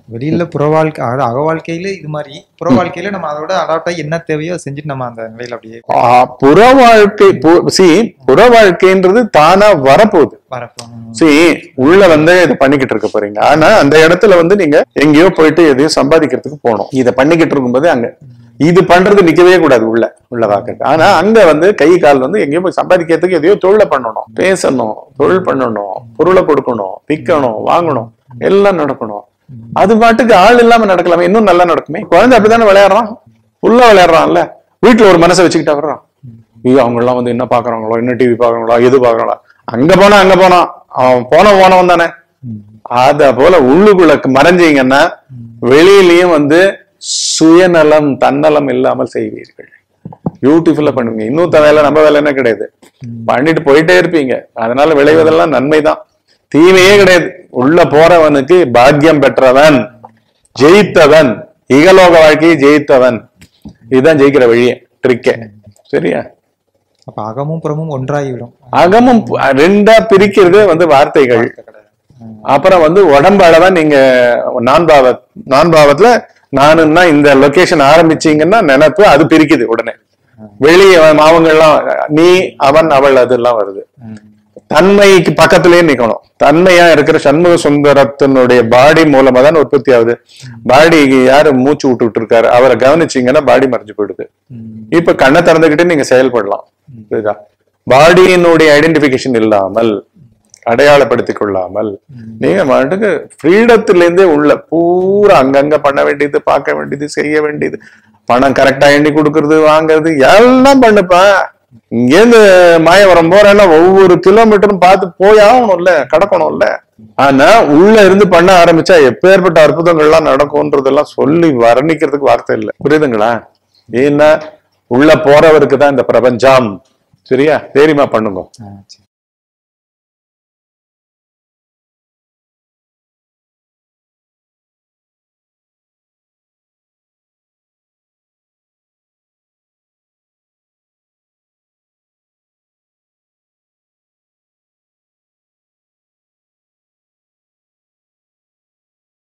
வெளியில புற வாழ்க்கை அதாவது அக வாழ்க்கையில இது மாதிரி புற வாழ்க்கையில நம்ம அதோட அடாப்ட் ஆகி என்ன தேவையோ அதை செஞ்சுட்டு நம்ம அந்த நிலையில அப்படியே ஆ, புற வாழ்க்கை சி புற வாழ்க்கைன்றது தானா வரப்போகுது வரப்போம் சி உள்ள வந்து இதை பண்ணிக்கிட்டு இருக்க போறீங்க ஆனா அந்த இடத்துல வந்து நீங்க எங்கேயோ போயிட்டு எதையும் சம்பாதிக்கிறதுக்கு போகணும் இதை பண்ணிக்கிட்டு இருக்கும்போது அங்க இது பண்றது நிக்கவே கூடாது உள்ள உள்ளதாக்க ஆனா அங்க வந்து கை கால் வந்து எங்கேயோ போய் சம்பாதிக்கிறதுக்கு எதையோ தொழிலை பண்ணணும் பேசணும் தொழில் பண்ணணும் பொருளை கொடுக்கணும் விற்கணும் வாங்கணும் எல்லாம் நடக்கணும் அது பாட்டுக்கு ஆள் இல்லாம நடக்கலாமே இன்னும் நல்லா நடக்குமே குழந்தை அப்படித்தானே விளையாடுறான் ஃபுல்லா விளையாடுறான்ல வீட்டுல ஒரு மனசை வச்சுக்கிட்டா வர்றான் ஐயோ அவங்க எல்லாம் வந்து என்ன பாக்குறாங்களோ என்ன டிவி பாக்குறாங்களோ எது பாக்குறாங்களோ அங்க போனா அங்க போனான் அவன் போன போனவன் தானே அத போல உள்ளுக்குள்ள மறைஞ்சீங்கன்னா வெளியிலயும் வந்து சுயநலம் தன்னலம் இல்லாமல் செய்வீர்கள் பியூட்டிஃபுல்லா பண்ணுவீங்க இன்னொருத்த வேலை நம்ம வேலை என்ன கிடையாது பண்ணிட்டு போயிட்டே இருப்பீங்க அதனால விளைவதெல்லாம் நன்மைதான் தீமையே கிடையாது உள்ள போறவனுக்கு பாக்கியம் பெற்றவன் ஜெயித்தவன் இகலோக வாழ்க்கையை ஜெயித்தவன் இதுதான் ஜெயிக்கிற வழியே ட்ரிக்கே சரியா அப்ப அகமும் புறமும் ஒன்றாகிவிடும் அகமும் பு- ரெண்டா பிரிக்கிறது வந்து வார்த்தைகள் அப்புறம் வந்து உடம்பால தான் நீங்க நான்பாவ நான்பாவத்துல நானுன்னா இந்த லொகேஷன் ஆரம்பிச்சீங்கன்னா நினைப்பு அது பிரிக்குது உடனே வெளியே அவங்க எல்லாம் நீ அவன் அவள் அதெல்லாம் வருது தன்மைக்கு பக்கத்திலேயே நிக்கணும் தன்மையா இருக்கிற சண்முக சுந்தரத்தினுடைய பாடி மூலமா தான் உற்பத்தி ஆகுது பாடி யாரு மூச்சு விட்டுட்டு இருக்காரு அவரை கவனிச்சீங்கன்னா பாடி மறைஞ்சு போயிடுது இப்ப கண்ணை திறந்துகிட்டு நீங்க செயல்படலாம் புரியுதா பாடியினுடைய ஐடென்டிபிகேஷன் இல்லாமல் அடையாளப்படுத்திக் கொள்ளாமல் நீங்க பாட்டுக்கு ஃப்ரீடத்துல இருந்தே உள்ள பூரா அங்கங்க பண்ண வேண்டியது பார்க்க வேண்டியது செய்ய வேண்டியது பணம் கரெக்டா எண்ணி கொடுக்கறது வாங்குறது எல்லாம் பண்ணுப்பா இங்கேருந்து மாயவரம் போறேன்னா ஒவ்வொரு கிலோமீட்டரும் பார்த்து போய் ஆகணும்ல கடக்கணும்ல ஆனா உள்ள இருந்து பண்ண ஆரம்பிச்சா எப்பேற்பட்ட அற்புதங்கள்லாம் நடக்கும்ன்றதெல்லாம் சொல்லி வர்ணிக்கிறதுக்கு வார்த்தை இல்லை புரியுதுங்களா ஏன்னா உள்ள போறவருக்கு தான் இந்த பிரபஞ்சம் சரியா தைரியமா பண்ணுங்க ஆ, சரி.